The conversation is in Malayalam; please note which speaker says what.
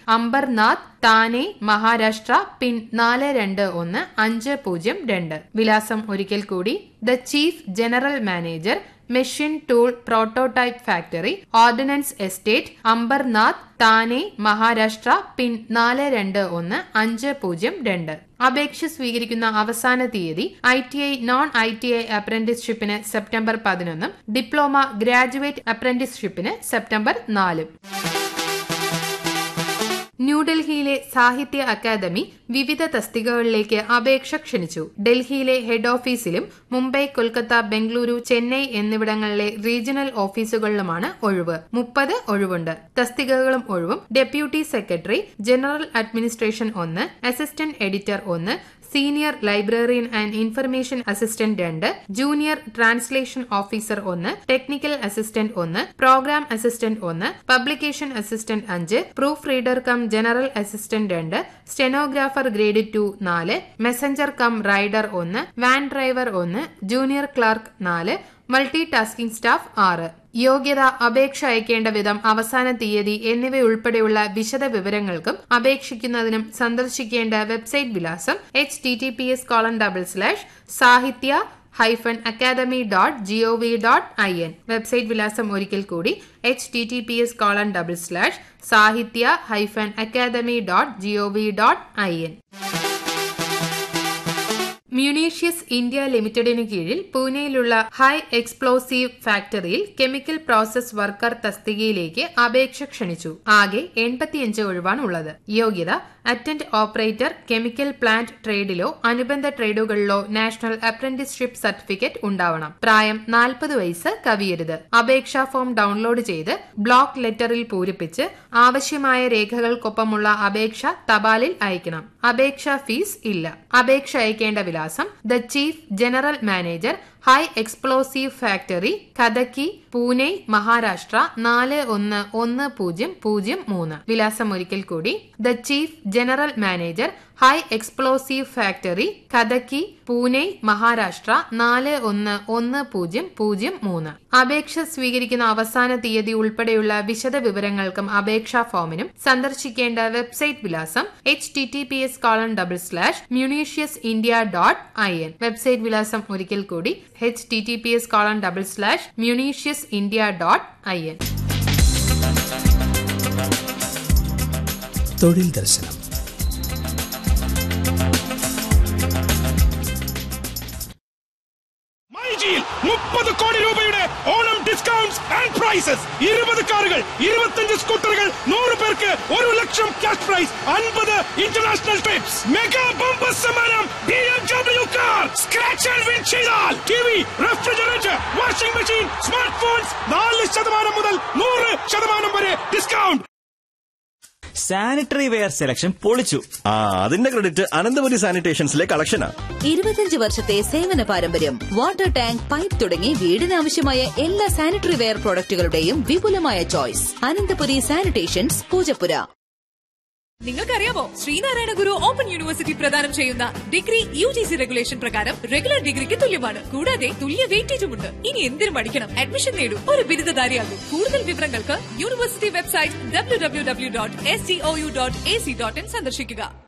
Speaker 1: അംബർനാഥ് താനെ മഹാരാഷ്ട്ര പിൻ നാല് രണ്ട് ഒന്ന് അഞ്ച് പൂജ്യം രണ്ട് വിലാസം ഒരിക്കൽ കൂടി the chief general manager machine tool prototype factory ordnance estate Ambernath Thane Maharashtra pin നാല് രണ്ട് ഒന്ന് അഞ്ച് പൂജ്യം രണ്ട് അപേക്ഷ സ്വീകരിക്കുന്ന അവസാന തീയതി I T I non I T I അപ്രന്റീസ്ഷിപ്പിന് സെപ്റ്റംബർ പതിനൊന്നും ഡിപ്ലോമ ഗ്രാജുവേറ്റ് അപ്രന്റീസ്ഷിപ്പിന് സെപ്റ്റംബർ നാലും ന്യൂഡൽഹിയിലെ സാഹിത്യ അക്കാദമി വിവിധ തസ്തികകളിലേക്ക് അപേക്ഷ ക്ഷണിച്ചു ഡൽഹിയിലെ ഹെഡ് ഓഫീസിലും മുംബൈ കൊൽക്കത്ത ബംഗളൂരു ചെന്നൈ എന്നിവിടങ്ങളിലെ റീജിയണൽ ഓഫീസുകളിലുമാണ് ഒഴിവ് മുപ്പത് ഒഴിവുണ്ട് തസ്തികകളും ഒഴിവും ഡെപ്യൂട്ടി സെക്രട്ടറി ജനറൽ അഡ്മിനിസ്ട്രേഷൻ ഒന്ന് അസിസ്റ്റന്റ് എഡിറ്റർ ഒന്ന് senior librarian and information assistant രണ്ട് ജൂനിയർ ട്രാൻസ്ലേഷൻ ഓഫീസർ ഒന്ന് ടെക്നിക്കൽ അസിസ്റ്റന്റ് ഒന്ന് പ്രോഗ്രാം അസിസ്റ്റന്റ് ഒന്ന് പബ്ലിക്കേഷൻ അസിസ്റ്റന്റ് അഞ്ച് proof reader cum general assistant രണ്ട് സ്റ്റെനോഗ്രാഫർ ഗ്രേഡ് ടു നാല് മെസഞ്ചർ കം റൈഡർ ഒന്ന് വാൻ ഡ്രൈവർ ഒന്ന് ജൂനിയർ ക്ലർക്ക് നാല് മൾട്ടി ടാസ്കിംഗ് സ്റ്റാഫ് ആറ് യോഗ്യത അപേക്ഷ അയക്കേണ്ട വിധം അവസാന തീയതി എന്നിവയുൾപ്പെടെയുള്ള വിശദ വിവരങ്ങൾക്കും അപേക്ഷിക്കുന്നതിനും സന്ദർശിക്കേണ്ട വെബ്സൈറ്റ് വിലാസം H T T P S colon double slash Sahitya hyphen academy dot gov dot I N website വിലാസം ഒരിക്കൽ കൂടി H T T P S colon double slash Sahitya hyphen academy dot gov dot I N munitions India ലിമിറ്റഡിന് കീഴിൽ പൂനെയിലുള്ള ഹൈ എക്സ്പ്ലോസീവ് ഫാക്ടറിയിൽ കെമിക്കൽ പ്രോസസ് വർക്കർ തസ്തികയിലേക്ക് അപേക്ഷ ക്ഷണിച്ചു ആകെ എൺപത്തിയഞ്ച് ഒഴിവാണ് ഉള്ളത് യോഗ്യത അറ്റൻഡ് ഓപ്പറേറ്റർ കെമിക്കൽ പ്ലാന്റ് ട്രേഡിലോ അനുബന്ധ ട്രേഡുകളിലോ നാഷണൽ അപ്രന്റീസ്ഷിപ്പ് സർട്ടിഫിക്കറ്റ് ഉണ്ടാവണം പ്രായം നാൽപ്പത് വയസ്സ് കവിയരുത് അപേക്ഷാ ഫോം ഡൗൺലോഡ് ചെയ്ത് ബ്ലോക്ക് ലെറ്ററിൽ പൂരിപ്പിച്ച് ആവശ്യമായ രേഖകൾക്കൊപ്പമുള്ള അപേക്ഷ തപാലിൽ അയക്കണം അപേക്ഷാ ഫീസ് ഇല്ല അപേക്ഷ അയക്കേണ്ട വിലാസം the chief general manager high explosive factory Khadki Pune Maharashtra നാല് ഒന്ന് ഒന്ന് പൂജ്യം പൂജ്യം മൂന്ന് വിലാസം ഒരിക്കൽ കൂടി the chief general manager high explosive factory Khadki Pune Maharashtra നാല് ഒന്ന് ഒന്ന് പൂജ്യം പൂജ്യം മൂന്ന് അപേക്ഷ സ്വീകരിക്കുന്ന അവസാന തീയതി ഉൾപ്പെടെയുള്ള വിശദ വിവരങ്ങൾക്കും അപേക്ഷാ ഫോമിനും സന്ദർശിക്കേണ്ട വെബ്സൈറ്റ് വിലാസം H T T P S colon double slash munitions India dot I N website വിലാസം ഒരിക്കൽ കൂടി H T T P S colon double slash munitions India dot I N
Speaker 2: തൊഴിൽ ദർശനം
Speaker 3: മൈജിയിൽ മുപ്പത് കോടി രൂപയുടെ ഓണം ഡിസ്കൗണ്ട്സ് ആൻഡ് പ്രൈസസ് ഇരുപത് കാറുകൾ ഇരുപത്തഞ്ച് സ്കൂട്ടറുകൾ നൂറ് പേർക്ക് ഒരു ലക്ഷം ക്യാഷ് പ്രൈസ് അൻപത് ഇന്റർനാഷണൽ ട്രിപ്സ് മെഗാ ബമ്പർ സമ്മാനം B M W car scratch and win ചെയ്താൽ T V refrigerator washing machine smart phones നാല് ശതമാനം മുതൽ നൂറ് ശതമാനം വരെ ഡിസ്കൗണ്ട്
Speaker 4: സാനിറ്ററി വെയർ സെലക്ഷൻ പൊളിച്ചു
Speaker 5: ആ അതിന്റെ ക്രെഡിറ്റ് അനന്തപുരി സാനിറ്റേഷൻസിലെ കളക്ഷനാ
Speaker 6: ഇരുപത്തിയഞ്ച് വർഷത്തെ സേവന പാരമ്പര്യം വാട്ടർ ടാങ്ക് പൈപ്പ് തുടങ്ങി വീടിനാവശ്യമായ എല്ലാ സാനിറ്ററി വെയർ പ്രോഡക്റ്റുകളുടെയും വിപുലമായ ചോയ്സ് അനന്തപുരി സാനിറ്റേഷൻസ് പൂജപ്പുര
Speaker 7: നിങ്ങൾക്കറിയാമോ ശ്രീനാരായണ ഗുരു ഓപ്പൺ യൂണിവേഴ്സിറ്റി പ്രദാനം ചെയ്യുന്ന degree U G C regulation പ്രകാരം റെഗുലർ ഡിഗ്രിക്ക് തുല്യമാണ് കൂടാതെ തുല്യ വെയിറ്റേജുമുണ്ട് ഇനി എന്തിനു പഠിക്കണം അഡ്മിഷൻ നേടൂ ഒരു ബിരുദധാരിയാകും കൂടുതൽ വിവരങ്ങൾക്ക് university website W W W dot S D O U dot A C dot in സന്ദർശിക്കുക